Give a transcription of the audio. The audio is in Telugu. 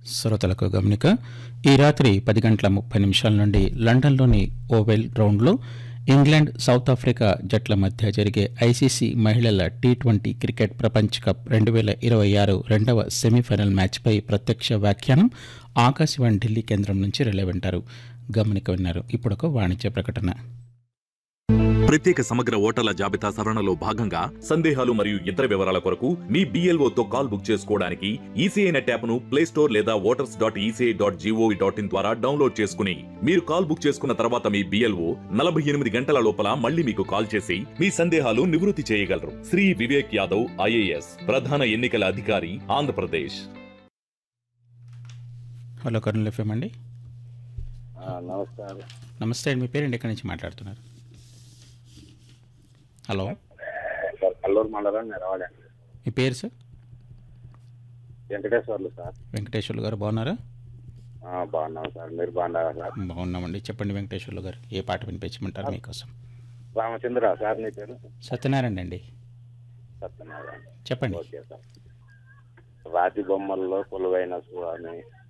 శ్రోతలకు గమనిక ఈ రాత్రి పది గంటల ముప్పై నిమిషాల నుండి లండన్లోని ఓవెల్ గ్రౌండ్లో ఇంగ్లాండ్ సౌత్ ఆఫ్రికా జట్ల మధ్య జరిగే ఐసీసీ మహిళల టీ ట్వంటీ క్రికెట్ ప్రపంచ కప్ రెండు వేల ఇరవై ఆరు రెండవ సెమీఫైనల్ మ్యాచ్పై ప్రత్యక్ష వ్యాఖ్యానం ఆకాశవాణి ఢిల్లీ కేంద్రం నుంచి రిలే వింటారు గమనిక విన్నారు ఇప్పుడు ఒక వాణిజ్య ప్రకటన ప్రత్యేక సమగ్ర ఓటర్ల జాబితా సవరణలో భాగంగా సందేహాలు మరియు ఇతర వివరాల కొరకు మీ BLO తో కాల్ బుక్ చేసుకోవడానికి ఈసీఐ నెట్ యాప్ను ప్లే స్టోర్ లేదా voters dot ECI dot GOV dot in ద్వారా డౌన్లోడ్ చేసుకుని మీరు కాల్ బుక్ చేసుకున్న తర్వాత మీ బిఎల్ఓ నలభై ఎనిమిది గంటల లోపల మళ్ళీ మీకు కాల్ చేసి మీ సందేహాలు నివృత్తి చేయగలరు శ్రీ వివేక్ యాదవ్ ఐఏఎస్ ప్రధాన ఎన్నికల అధికారి ఆంధ్రప్రదేశ్ హలో కరుణ్ ఎఫ్ఎం అండి ఆ, నమస్కారం నమస్తే అండి మీ పేరెంట్ ఎక్కడి నుంచి మాట్లాడుతున్నారు హలో సార్ కల్లూరు మండలం నిలవాడండి మీ పేరు సార్ వెంకటేశ్వర్లు సార్ వెంకటేశ్వర్లు గారు బాగున్నారా ఆ, బాగున్నాం సార్ మీరు బాగున్నారా సార్ బాగున్నామండి చెప్పండి వెంకటేశ్వర్లు గారు ఏ పాట వినిపించమంటారు మీకోసం రామచంద్ర సార్ మీ పేరు సత్యనారాయణ అండి సత్యనారాయణ చెప్పండి ఓకే సార్ రాతి బొమ్మల్లో కొలువైన స్వామి